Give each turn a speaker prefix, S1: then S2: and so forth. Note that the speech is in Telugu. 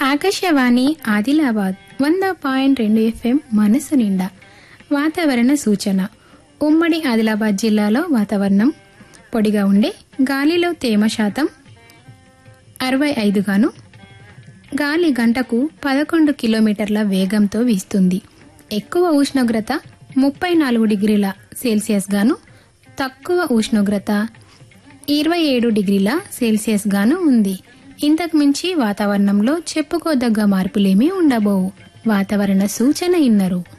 S1: ఆకాశవాణి ఆదిలాబాద్ వంద పాయింట్ రెండు ఎఫ్ఎం మనసు నిండా వాతావరణ సూచన ఉమ్మడి ఆదిలాబాద్ జిల్లాలో వాతావరణం పొడిగా ఉండే గాలిలో తేమ శాతం అరవై ఐదుగాను గాలి గంటకు పదకొండు కిలోమీటర్ల వేగంతో వీస్తుంది ఎక్కువ ఉష్ణోగ్రత ముప్పై నాలుగు డిగ్రీల సెల్సియస్ గాను తక్కువ ఉష్ణోగ్రత ఇరవై ఏడు డిగ్రీల సెల్సియస్ గాను ఉంది ఇంతకు మించి వాతావరణంలో చెప్పుకోదగ్గ మార్పులేమీ ఉండబోవు వాతావరణ సూచన ఇన్నరు